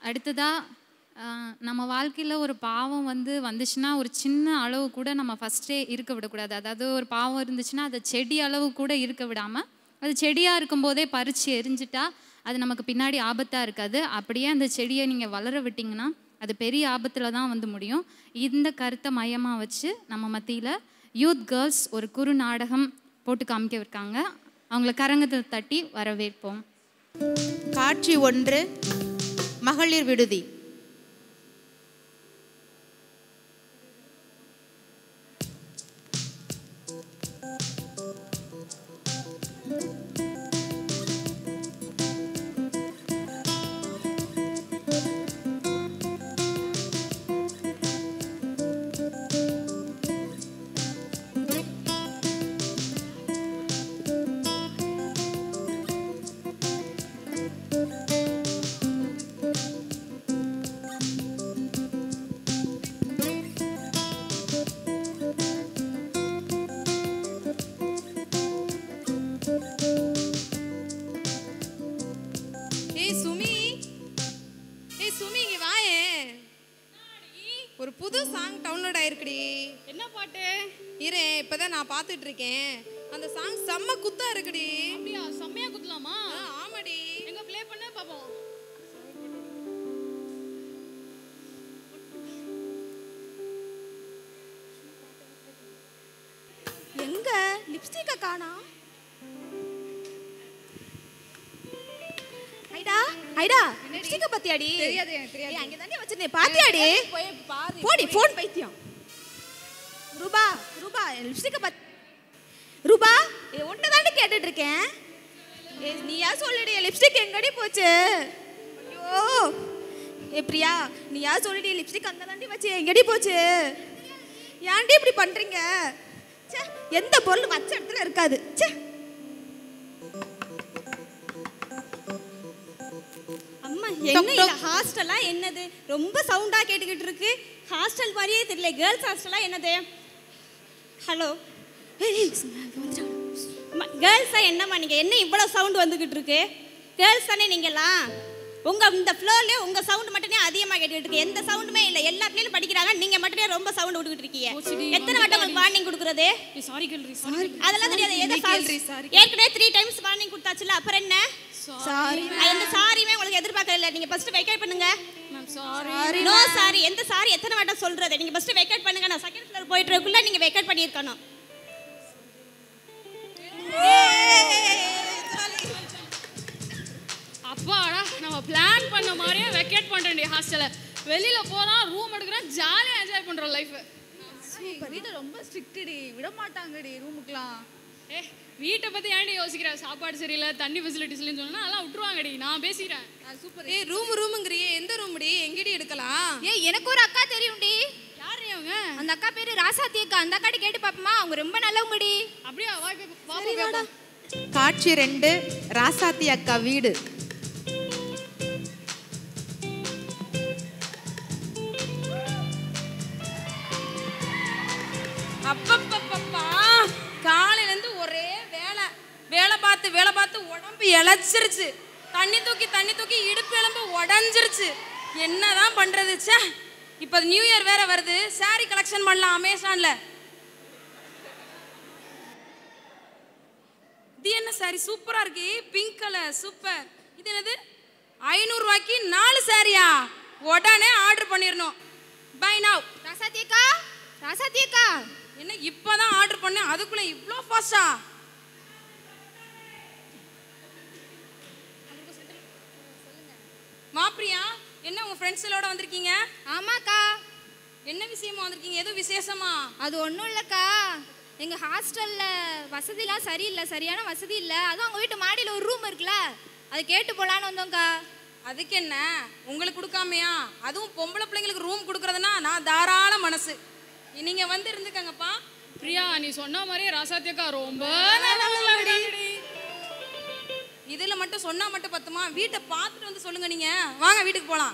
அடுத்ததாக நம்ம வாழ்க்கையில் ஒரு பாவம் வந்து வந்துச்சுன்னா ஒரு சின்ன அளவு கூட நம்ம ஃபஸ்ட்டே இருக்க விடக்கூடாது அதாவது ஒரு பாவம் இருந்துச்சுன்னா அதை செடி அளவு கூட இருக்க விடாமல் அது செடியாக இருக்கும்போதே பறித்து எரிஞ்சிட்டா அது நமக்கு பின்னாடி ஆபத்தாக இருக்காது அப்படியே அந்த செடியை நீங்கள் வளர விட்டிங்கன்னா அது பெரிய ஆபத்தில் தான் வந்து முடியும் இந்த கருத்தை மையமாக வச்சு நம்ம மத்தியில் யூத் கேர்ள்ஸ் ஒரு குறு நாடகம் போட்டு காமிக்க இருக்காங்க அவங்கள கரங்கத்தில் தட்டி வரவேற்போம் காட்சி ஒன்று மகளிர் விடுதி ஏய் சுமி ஏய் சுமி இங்க வாயே ஒரு புது சாங் டவுன்லோட் ஆயிருக்குடி என்ன பாட்டு இரு இப்பதான் நான் பார்த்துட்டு இருக்கேன் அந்த சாங் செம்ம குத்தா இருக்குடி அப்படியா செம்மையா குத்தலாமா ஆ, ஆமாடி எங்க ப்ளே பண்ண பாப்போம் எங்க லிப்ஸ்டிக்க காணா ஐடா ஐடா லிப்ஸ்டிக்க பத்தியாடி தெரியாது எனக்கு தெரியாது ஏய், அங்க தாண்டி வச்சிருந்தேன் பாத்தியாடி போடி போன் பைத்தியம் ரூபா ரூபா லிப்ஸ்டிக்க பத் ரூபா ஏ உன்னை தாண்டி கேட்டுட்டு இருக்கேன் ஏ நீயா சொல்லுடி லிப்ஸ்டிக் எங்கடி போச்சு ஐயோ ஏ பிரியா நீயா சொல்லுடி லிப்ஸ்டிக் அங்க தாண்டி வச்சு எங்கடி போச்சு ஏன்டி இப்படி பண்றீங்க ச்சே எந்த பொருள் வச்ச இடத்துல இருக்காது ச்சே அம்மா என்ன இது ஹாஸ்டலா என்னது ரொம்ப சவுண்டா கேட்டுக்கிட்டு இருக்கு ஹாஸ்டல் மாதிரியே தெரியல கேர்ள்ஸ் ஹாஸ்டலா என்னது ஹலோ கேர்ள்ஸா என்னம்மா நீங்க என்ன இவ்வளவு சவுண்ட் வந்துகிட்டு இருக்கு கேர்ள்ஸ் தானே நீங்களாம் உங்க இந்த ஃப்ளோர்லயே உங்க சவுண்ட் மட்டுமே அதிகமா கேட்டுக்கிட்டு இருக்கு எந்த சவுண்டுமே இல்ல எல்லா பிள்ளைகளும் படிக்கிறாங்க நீங்க மட்டுமே ரொம்ப சவுண்ட் விட்டுக்கிட்டு இருக்கீங்க போச்சுடி, எத்தனை வட்டம் உங்களுக்கு வார்னிங் கொடுக்குறது சாரி கேள்றி சாரி அதெல்லாம் தெரியாது எதை கேள்றி, sorry. ஏற்கனவே த்ரீ டைம்ஸ் வார்னிங் கொடுத்தாச்சுல அப்புறம் என்ன சாரி எந்த சாரியுமே உங்களுக்கு எதிர்பார்க்கல நீங்க ஃபர்ஸ்ட் வெக்கேட் பண்ணுங்க மேம் சாரி நோ சாரி எந்த சாரி எத்தனை வாட்டம் சொல்றது நீங்க ஃபர்ஸ்ட் வெக்கேட் பண்ணுங்க நான் செகண்ட் ஃப்ளோர் போயிட்டு இருக்கக்குள்ள நீங்க வெக்கேட் பண்ணியிருக்கணும் அப்பாடா நம்ம பிளான் பண்ண மாதிரியே வெக்கேட் பண்றேன்டி ஹாஸ்டல்ல வெளியில போறோம் ரூம் எடுக்கிறோம் ஜாலியா என்ஜாய் பண்றோம் லைஃப் வீட்டில் ரொம்ப ஸ்ட்ரிக்ட்டுடி விட மாட்டாங்கடி ரூமுக்குலாம் ஏ வீட்டை பத்தி ஏன்டி யோசிக்கிற சாப்பாடு சரியில்லை தண்ணி ஃபெசிலிட்டிஸ் இல்லைன்னு சொன்னா அதெல்லாம் விட்டுருவாங்கடி நான் பேசிக்கிறேன் சூப்பர் ஏய் ரூம் ரூமுங்கறியே எந்த ரூம்டி எங்கடி எடுக்கலாம் ஏய் எனக்கு ஒரு அக்கா தெரியும்டி யாரு அவங்க அந்த அக்கா பேரு ராசாத்தி அக்கா அந்த அக்காட்ட கேட்டு பாப்போமா அவங்க ரொம்ப நல்லவங்கடி அப்படியா வா இப்ப பாப்போம் கேப்போம் காட்சி ரெண்டு ராசாத்தி அக்கா வீடு அப்பப்பப்பப்பா காலையில இருந்து ஒரே வேலை வேலை பார்த்து வேலை பார்த்து உடம்பு இழைச்சிருச்சு தண்ணி தூக்கி தண்ணி தூக்கி இடுப்பு எலும்பு உடஞ்சிருச்சு என்னதான் பண்றது ச்சே இப்போ நியூ இயர் வேற வருது saree கலெக்ஷன் பண்ணலாம் அமேசான்ல இது என்ன சாரி சூப்பரா இருக்கு பிங்க் கலர் சூப்பர் இது என்னது ஐநூறு ரூபாய்க்கு நாலு சாரியா உடனே ஆர்டர் பண்ணிடணும் பை நவ் ராசாத்தி அக்கா ராசாத்தி அக்கா என்ன இப்பதான் ஆர்டர் பண்ணேன் அதுக்குள்ள இவ்ளோ ஃபாஸ்டா மாப்பிரியா என்ன உங்க ஃப்ரெண்ட்ஸ் எல்லோட வந்திருக்கீங்க ஆமாக்கா என்ன விஷயமா வந்திருக்கீங்க எதுவும் விசேஷமா அது ஒன்றும் இல்லைக்கா எங்கள் ஹாஸ்டலில் வசதிலாம் சரியில்லை சரியான வசதி இல்லை அதுவும் அவங்க வீட்டு மாடியில் ஒரு ரூம் இருக்குல்ல அதை கேட்டு போகலான்னு வந்தோங்க்கா அதுக்கு என்ன உங்களுக்கு கொடுக்காமையா அதுவும் பொம்பளை பிள்ளைங்களுக்கு ரூம் கொடுக்கறதுனா நான் தாராள மனசு நீங்க வந்து இருந்துக்கங்கப்பா பிரியா நீ சொன்ன மாதிரியே ராசாத்தியக்கா ரொம்ப நல்லவங்களாடி இதுல மட்டும் சொன்னா மட்டும் பத்துமா வீட்டை பார்த்துட்டு வந்து சொல்லுங்க நீங்க வாங்க வீட்டுக்கு போலாம்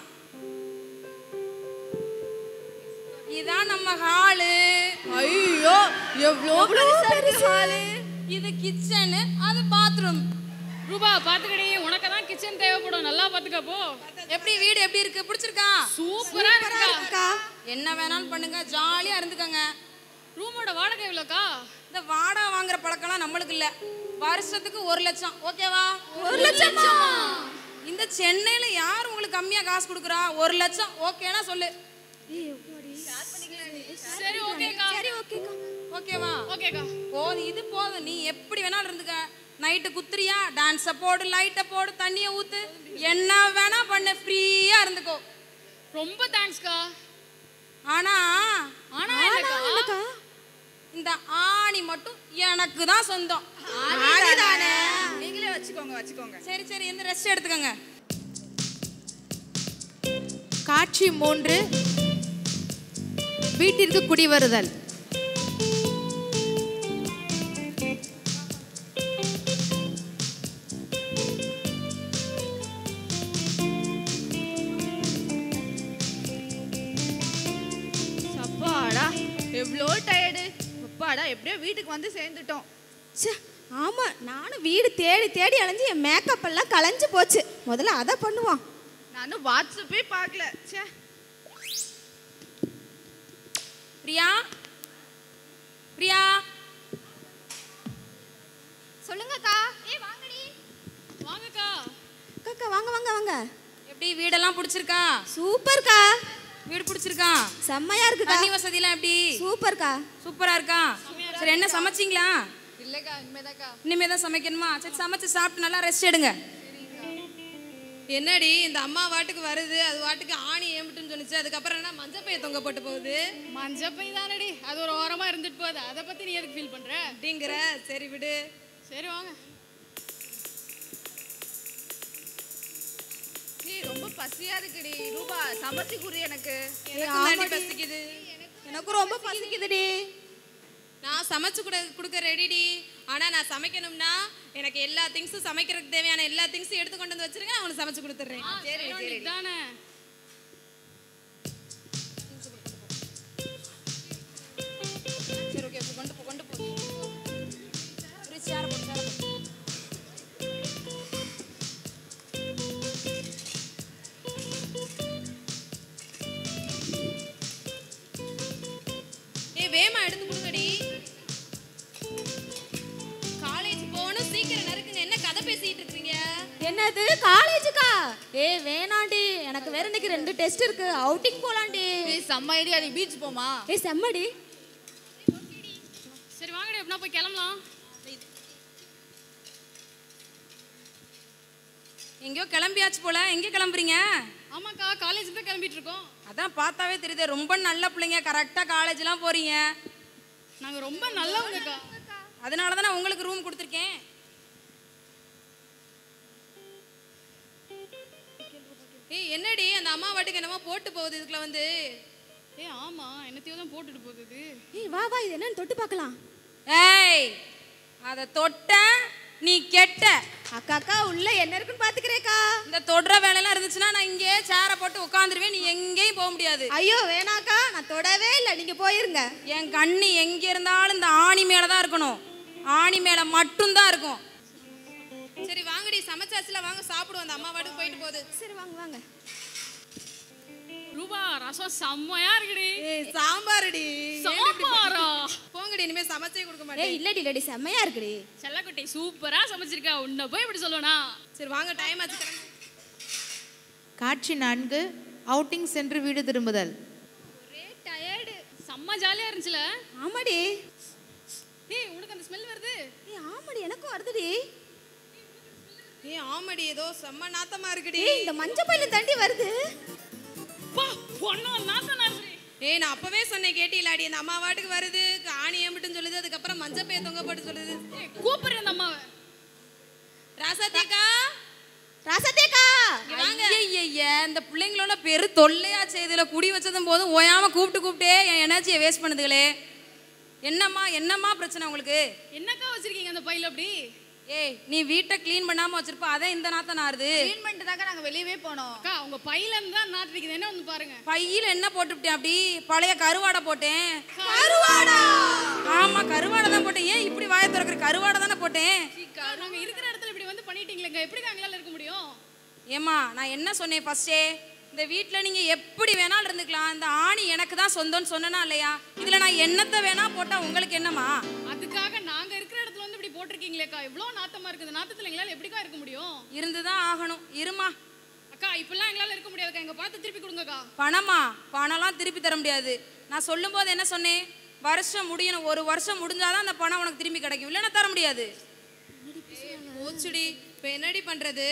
இதான் நம்ம ஹாலு ஐயோ எவ்வளோ ஹாலு இது கிச்சனு அது பாத்ரூம் ரூபா பாத்துக்கடி உனக்கு தான் கிச்சன் தேவைப்படும் நல்லா பாத்துக்க போ எப்படி வீடு எப்படி இருக்கு பிடிச்சிருக்கா சூப்பரா இருக்கா என்ன வேணாலும் பண்ணுங்க ஜாலியா இருந்துக்கங்க ரூமோட வாடகை எவ்வளோக்கா இந்த வாடகை வாங்குற பழக்கம்லாம் நம்மளுக்கு இல்ல வருஷத்துக்கு ஒரு லட்சம் ஓகேவா ஒரு லட்சமா இந்த சென்னையில யார் உங்களுக்கு கம்மியா காசு கொடுக்குறா ஒரு லட்சம் ஓகேனா சொல்லு சரி ஓகேக்கா சரி ஓகேக்கா ஓகேவா ஓகேக்கா போதும் இது போதும் நீ எப்படி வேணாலும் இருந்துக்க நைட்டு குத்துறியா டான்ஸை போடு லைட்டை போடு தண்ணியை ஊத்து என்ன வேணா பண்ணு ஃப்ரீயா இருந்துக்கோ ரொம்ப தேங்க்ஸ்க்கா ஆனா ஆனா என்னக்கா இந்த ஆணி மட்டும் எனக்கு தான் சொந்தம் நீங்களே வச்சுக்கோங்க வச்சுக்கோங்க சரி சரி எந்த ரெஸ்ட் எடுத்துக்கோங்க காட்சி மூன்று வீட்டிற்கு குடிவருதல் அப்பாடா எவ்வளோ டயர்டு அப்பாடா எப்படியோ வீட்டுக்கு வந்து சேர்ந்துட்டோம் ச்சே ஆமா நானும் வீடு தேடி தேடி அலைஞ்சு என் மேக்கப் எல்லாம் கலைஞ்சு போச்சு முதல்ல அதை பண்ணுவோம் நானும் வாட்ஸ்அப்பே பார்க்கல ச்சே பிரியா பிரியா சொல்லுங்கக்கா ஏ வாங்கடி வாங்கக்கா அக்கா வாங்க வாங்க வாங்க எப்படி வீடெல்லாம் பிடிச்சிருக்கா சூப்பர்க்கா வீடு பிடிச்சிருக்கா செம்மையா இருக்குக்கா தண்ணி வசதிலாம் எப்படி சூப்பர்க்கா சூப்பரா இருக்கா சரி என்ன சமைச்சிங்களா இல்லைக்கா இனிமேதாக்கா இனிமே தான் சமைக்கணுமா சரி சமைச்சு சாப்பிட்டு நல்லா ரெஸ்ட் எடுங்க என்னடி இந்த அம்மா வாட்டுக்கு வருது அது வாட்டுக்கு ஆணி ஏம்பிட்டுன்னு சொன்னுச்சு அதுக்கப்புறம் என்ன மஞ்சள் பைய தொங்க போட்டு போகுது மஞ்சப்பை தானடி அது ஒரு ஓரமா இருந்துட்டு போகுது அதை பத்தி நீ எதுக்கு ஃபீல் பண்ற அப்படிங்கிற சரி விடு சரி வாங்க ஏய் ரொம்ப பசியா இருக்குடி ரூபா சமைச்சு குரு எனக்கு எனக்கு தாண்டி பசிக்குது எனக்கும் ரொம்ப பசிக்குதுடி நான் சமைச்சு கூட கொடுக்க ரெடிடி ஆனா நான் சமைக்கணும்னா எனக்கு எல்லா திங்ஸும் சமைக்கிறதுக்கு தேவையான எல்லா திங்ஸும் எடுத்து கொண்டு வந்து வச்சிருங்க நான் உனக்கு சமைச்சு கொடுத்துட்றேன் சரி தானே சரி ஓகே கொண்டு போ கொண்டு போ ஒரு சேர போட்டு சேர போட்டு ஏய் வேமா எடுத்து கொடுங்கடி காலேஜ் போகணும் சீக்கிரம் நறுக்குங்க என்ன கதை பேசிட்டு இருக்கீங்க என்னது காலேஜுக்கா ஏய் வேணாண்டி எனக்கு வேற இன்னைக்கு ரெண்டு டெஸ்ட் இருக்கு அவுட்டிங் போலாண்டி ஏய் செம்ம ஐடியா நீ பீச் போமா ஏய் செம்மடி சரி வாங்கடி எப்படின்னா போய் கிளம்பலாம் எங்கேயோ கிளம்பியாச்சு போல எங்கே கிளம்புறீங்க ஆமாக்கா காலேஜ் தான் கிளம்பிட்டு இருக்கோம் அதான் பார்த்தாவே தெரியுது ரொம்ப நல்ல பிள்ளைங்க கரெக்டாக காலேஜ்லாம் போறீங்க நாங்க ரொம்ப நல்லவங்கக்கா அதனால தான் நான் உங்களுக்கு ரூம் கொடுத்துருக்கேன் ஏய் என்னடி அந்த அம்மா வாட்டுக்கு என்னமோ போட்டு போகுது இதுக்குள்ள வந்து ஏ ஆமா என்னத்தையோ தான் போட்டுட்டு போகுது இது. ஏய் வா வா இது என்னன்னு தொட்டு பார்க்கலாம் ஏய் அதை தொட்ட நீ கெட்ட அக்கா அக்கா உள்ள என்ன இருக்குன்னு பாத்துக்கிறேக்கா இந்த தொடுற வேலையெல்லாம் இருந்துச்சுன்னா நான் இங்கேயே சேரை போட்டு உட்காந்துருவேன் நீ எங்கேயும் போக முடியாது ஐயோ வேணாக்கா நான் தொடவே இல்லை நீங்க போயிருங்க என் கண்ணு எங்க இருந்தாலும் இந்த ஆணி மேல தான் இருக்கணும் ஆணி மேல மட்டும்தான் இருக்கும் சரி வாங்கடி சமைச்சாச்சுல வாங்க சாப்பிடுவோம் அந்த அம்மா வாட்டுக்கு போயிட்டு போகுது சரி வாங்க வாங்க ரூபா ரசம் செம்மையா இருக்குடி ஏய் சாம்பாருடி சாம்பாரா போங்கடி இனிமே சமைச்சே கொடுக்க ஏய் மாட்டேன் இல்லடி இல்லடி செம்மையா இருக்குடி செல்லக்குட்டி சூப்பரா சமைச்சிருக்கா உன்னை போய் இப்படி சொல்லுவனா சரி வாங்க டைம் ஆச்சு கிளம்பு. காட்சி நான்கு அவுட்டிங் சென்று வீடு திரும்புதல் செம்ம ஜாலியா இருந்துச்சுல ஆமாடி ஏய் உனக்கு அந்த ஸ்மெல் வருது ஏய் ஆமாடி எனக்கும் வருதுடி ஏய் ஆமாடி ஏதோ செம்ம நாத்தமா இருக்குடி ஏய் இந்த மஞ்ச பையில தண்டி வருது பா பொண்ணு நாத்தம் நாடுறி ஏய் நான் அப்பவே சொன்னேன் கேட்டிலாடி அந்த அம்மா வாட்டுக்கு வருது ஆணி ஏம்பிட்டுன்னு சொல்லுது அதுக்கப்புறம் மஞ்சள் பைய தொங்க போட்டு சொல்லுது ஏய் கூப்பிடுற அந்த அம்மாவை ராசாத்தியக்கா ராசத்தேக்கா ஐயய்ய இந்த பிள்ளைங்களோட பெரு தொல்லையா செய்துல குடி வச்சதும் போதும் ஓயாம கூப்பிட்டு கூப்பிட்டே என் எனர்ஜியை வேஸ்ட் பண்ணுதுகளே என்னம்மா என்னம்மா பிரச்சனை உங்களுக்கு என்னக்கா வச்சிருக்கீங்க அந்த பையில அப்படி ஏய் நீ வீட்டை க்ளீன் பண்ணாம வச்சிருப்ப அதே இந்த நாத்தம் நாறுது க்ளீன் பண்ணிட்டு தாங்க நாங்க வெளியவே போனோம் அக்கா உங்க பையில இருந்து தான் நாட்டிருக்குது என்ன வந்து பாருங்க பையில என்ன போட்டுவிட்டேன் அப்படி பழைய கருவாடை போட்டேன் கருவாடா ஆமா கருவாடை தான் போட்டேன் ஏன் இப்படி வாயை திறக்கிற கருவாடை தானே போட்டேன் அக்கா, நாங்க இருக்கிற இடத்துல இப்படி வந்து பண்ணிட்டீங்களேங்க எப்படி எங்களால இருக்க முடியும் ஏம்மா நான் என்ன சொன்னேன் ஃபர்ஸ்டே இந்த வீட்டில் நீங்கள் எப்படி வேணாலும் இருந்துக்கலாம் இந்த ஆணி எனக்கு தான் சொந்தம்னு சொன்னனா இல்லையா இதில் நான் என்னத்தை வேணா போட்டால் உங்களுக்கு என்னம்மா அதுக்காக நாங்க இருக்கிற இடத்துல வந்து இப்படி போட்டிருக்கீங்களேக்கா எவ்வளோ நாத்தமா இருக்குது இந்த நாத்தத்துல எங்களால எப்படிக்கா இருக்க முடியும் இருந்து தான் ஆகணும் இருமா அக்கா இப்பெல்லாம் எங்களால இருக்க முடியாதுக்கா எங்க பணத்தை திருப்பி கொடுங்கக்கா பணமா பணம்லாம் திருப்பி தர முடியாது நான் சொல்லும்போது என்ன சொன்னேன் வருஷம் முடியணும் ஒரு வருஷம் முடிஞ்சாதான் அந்த பணம் உனக்கு திரும்பி கிடைக்கும் இல்லைன்னா தர முடியாது போச்சுடி இப்போ என்னடி பண்றது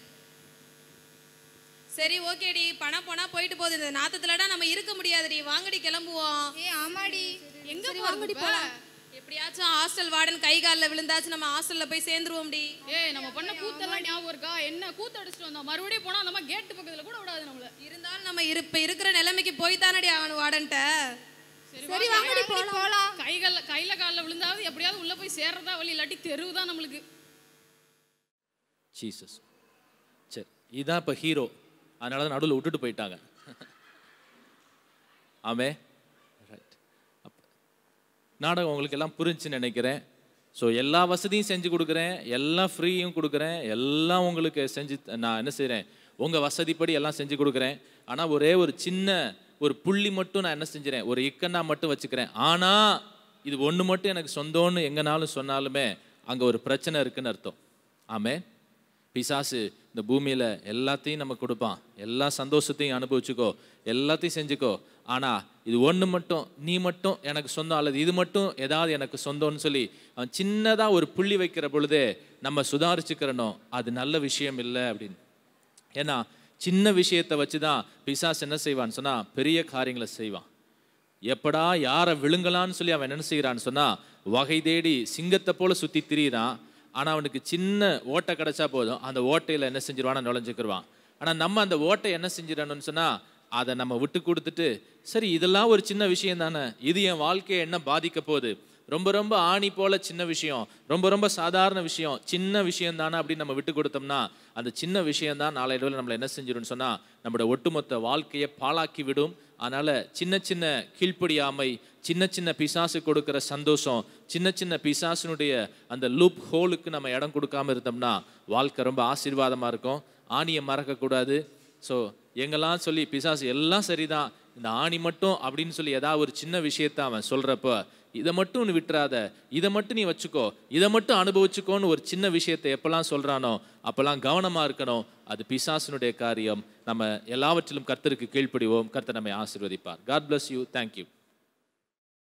சரி ஓகேடி பணம் போனா போயிட்டு போகுது இந்த நாத்தத்துலடா நம்ம இருக்க முடியாதுடி வாங்கடி கிளம்புவோம் ஏ ஆமாடி எங்க போறது இப்ப? எப்படியாச்சும் ஹாஸ்டல் வார்டன் கை காலில் விழுந்தாச்சும் நம்ம ஹாஸ்டல்ல போய் சேர்ந்துருவோம்டி ஏய் நம்ம பண்ண கூத்தெல்லாம் ஞாபகம் இருக்கா என்ன கூத்து அடிச்சுட்டு வந்தோம் மறுபடியும் போனா நம்ம கேட்டு பக்கத்துல கூட விடாது நம்மள இருந்தாலும் நம்ம இரு- இப்ப இருக்கிற நிலைமைக்கு போய் தானடி ஆகணும் வார்டன்ட்ட சரி வாங்கடி போலாம் கைகால கையில கால்ல விழுந்தாவது எப்படியாவது உள்ள போய் சேர்றதா வழி இல்லாட்டி தெருவு தான் நம்மளுக்கு ஜீசஸ் சரி இதான் இப்போ ஹீரோ அதனால தான் நடுவில் விட்டுட்டு போயிட்டாங்க ஆமே ரைட் நாடகம் உங்களுக்கு எல்லாம் புரிஞ்சுன்னு நினைக்கிறேன் ஸோ எல்லா வசதியும் செஞ்சு கொடுக்குறேன் எல்லா ஃப்ரீயும் கொடுக்குறேன் எல்லாம் உங்களுக்கு செஞ்சு நான் என்ன செய்கிறேன் உங்கள் வசதிப்படி எல்லாம் செஞ்சு கொடுக்குறேன் ஆனால் ஒரே ஒரு சின்ன ஒரு புள்ளி மட்டும் நான் என்ன செஞ்சுறேன் ஒரு இக்கன்னா மட்டும் வச்சுக்கிறேன் ஆனால் இது ஒன்று மட்டும் எனக்கு சொந்தம்னு எங்கனாலும் சொன்னாலுமே அங்கே ஒரு பிரச்சனை இருக்குன்னு அர்த்தம் ஆமே பிசாசு இந்த பூமியில் எல்லாத்தையும் நம்ம கொடுப்பான் எல்லா சந்தோஷத்தையும் அனுபவிச்சுக்கோ எல்லாத்தையும் செஞ்சுக்கோ ஆனால் இது ஒன்று மட்டும் நீ மட்டும் எனக்கு சொந்தம் அல்லது இது மட்டும் ஏதாவது எனக்கு சொந்தம்னு சொல்லி அவன் சின்னதாக ஒரு புள்ளி வைக்கிற பொழுதே நம்ம சுதாரிச்சுக்கிறனோ அது நல்ல விஷயம் இல்லை அப்படின்னு ஏன்னா சின்ன விஷயத்தை வச்சு தான் பிசாசு என்ன செய்வான்னு சொன்னால் பெரிய காரியங்களை செய்வான் எப்படா யாரை விழுங்கலான்னு சொல்லி அவன் என்ன செய்கிறான்னு சொன்னா வகை தேடி சிங்கத்தை போல சுத்தி திரியிறான் ஆனா அவனுக்கு சின்ன ஓட்டை கிடைச்சா போதும் அந்த ஓட்டையில என்ன செஞ்சிருவானா நுழைஞ்சுக்கிருவான் ஆனா நம்ம அந்த ஓட்டை என்ன செஞ்சிடணும்னு சொன்னா அதை நம்ம விட்டு கொடுத்துட்டு சரி இதெல்லாம் ஒரு சின்ன விஷயம் தானே இது என் வாழ்க்கையை என்ன பாதிக்க போகுது ரொம்ப ரொம்ப ஆணி போல சின்ன விஷயம் ரொம்ப ரொம்ப சாதாரண விஷயம் சின்ன விஷயம் தானே அப்படின்னு நம்ம விட்டு கொடுத்தோம்னா அந்த சின்ன விஷயம் தான் நாளையில நம்மளை என்ன செஞ்சிடும்னு சொன்னா நம்மளோட ஒட்டுமொத்த வாழ்க்கையை பாழாக்கி விடும் அதனால சின்ன சின்ன கீழ்ப்படியாமை சின்ன சின்ன பிசாசு கொடுக்கிற சந்தோஷம் சின்ன சின்ன பிசாசினுடைய அந்த லூப் ஹோலுக்கு நம்ம இடம் கொடுக்காம இருந்தோம்னா வாழ்க்கை ரொம்ப ஆசீர்வாதமா இருக்கும் ஆணியை மறக்கக்கூடாது ஸோ எங்கெல்லாம் சொல்லி பிசாசு எல்லாம் சரிதான் இந்த ஆணி மட்டும் அப்படின்னு சொல்லி ஏதாவது ஒரு சின்ன விஷயத்த அவன் சொல்றப்ப இதை மட்டும் நீ விட்டுறாத இதை மட்டும் நீ வச்சுக்கோ இதை மட்டும் அனுபவிச்சுக்கோன்னு ஒரு சின்ன விஷயத்தை எப்பெல்லாம் சொல்றானோ அப்பெல்லாம் கவனமா இருக்கணும் அது பிசாசினுடைய காரியம் நம்ம எல்லாவற்றிலும் கர்த்தருக்கு கீழ்ப்படிவோம் கர்த்தர் நம்மை ஆசீர்வதிப்பார் காட் bless யூ தேங்க்யூ